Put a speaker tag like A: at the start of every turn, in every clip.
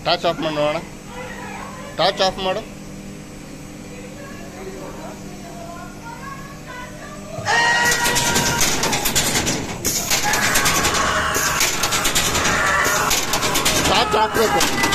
A: Torch of ಮಾಡಿ ನೋಡೋಣ torch of ಮಾಡು ಟಾರ್ಚ್ ಹಾಕ್ಬೇಕು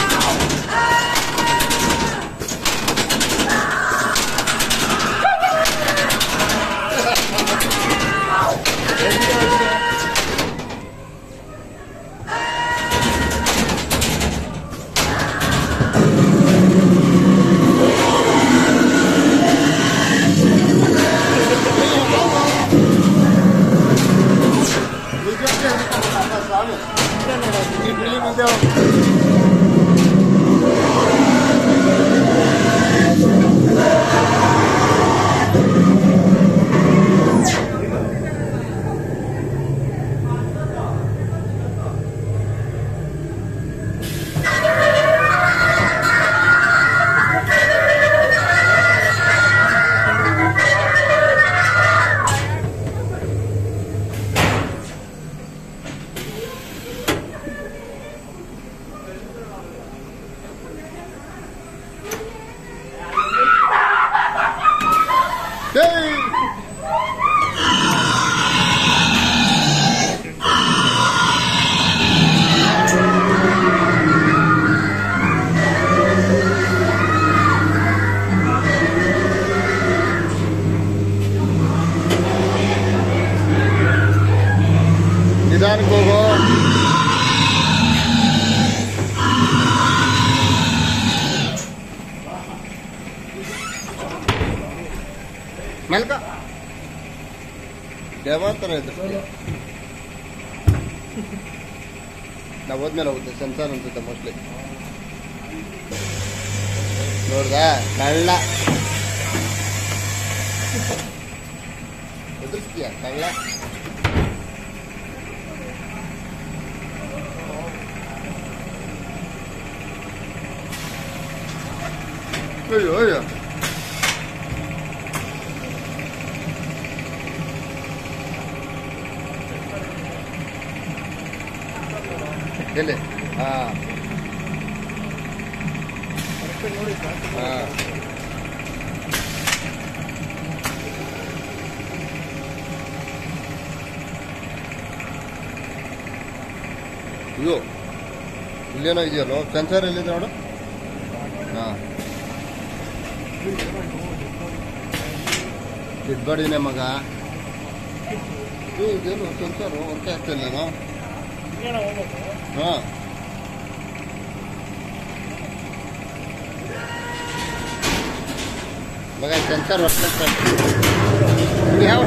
A: ಈ ಬಿಳಿ ಮುಂದೆ ಹೋಗು. ಏಯ್! ನಿಧಾನಕ್ಕೆ ಹೋಗು ಮೆಲ್ಕ ದೇವಾತರ ಇದೆ ನಾವು ಹೋದ್ಮೇಲೆ ಹೋಗುತ್ತೆ ಸೆನ್ಸಾರ್ ಅನ್ಸುತ್ತೆ ಮೋಸ್ಟ್ಲಿ ನೋಡ್ದ ಕಳ್ಳ ಎದುರಿಸ್ತೀಯ ಕಳ್ಳ ಅಯ್ಯೋ ಅಯ್ಯೋ ಎಲ್ಲಿ ಹಾ ಹಾ ಅಯ್ಯೋ ಇಲ್ಲೇನೋ ಇದೆಯಲ್ಲೋ ಸೆನ್ಸರ್ ಎಲ್ಲಿದೆ ನೋಡು ಹಾ ಇದ್ಬಡಿನೇ ಮಗ ಇದು ಇದೇನು ಸೆನ್ಸರು ವರ್ಕ್ ಆಗ್ತಿಲ್ಲ ಹಾ ಮಗ ಸೆನ್ಸರ್ ವರ್ಕ್ ಯಾವ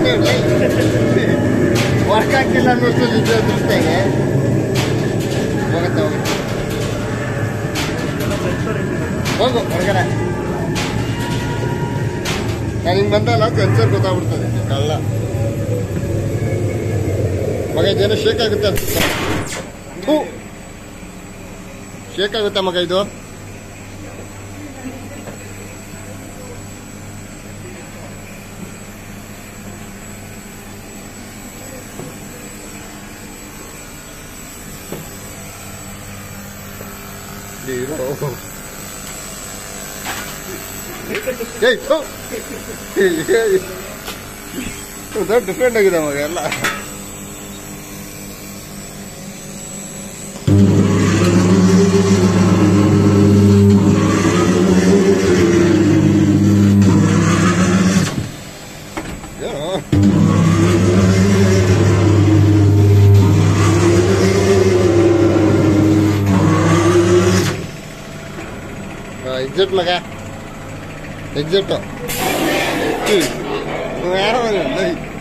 A: ವರ್ಕ್ ಆಗ್ತಿಲ್ಲ ಅನ್ನೋಷ್ಟು ನಿಜ ದೃಷ್ಟಿಗೆ ಹೋಗುತ್ತೆ ಹೋಗುತ್ತೆ ಹೋಗು ಹೊರಗಡೆ ನಾನು ಹಿಂಗೆ ಬಂದಲ್ಲ ಸೆನ್ಸರ್ ಗೊತ್ತಾಗ್ಬಿಡ್ತದೆ ಕಳ್ಳ ಮಗ ಇದೇನೋ ಶೇಕ್ ಆಗುತ್ತೆ ಅನ್ಸುತ್ತೆ ಥು. ಶೇಕ್ ಆಗುತ್ತೆ ಮಗ ಇದು ಇರೋ. ಏಯ್ ಥು. ಏಯ್. ದೊಡ್ಡ ಡಿಫ್ರೆಂಟ್ ಆಗಿದೆ ಮಗ ಎಲ್ಲ ಏನೋ ಎಕ್ಸಿಟ್ ಮಗ ಎಕ್ಸಿಟ್ ಯಾರೋ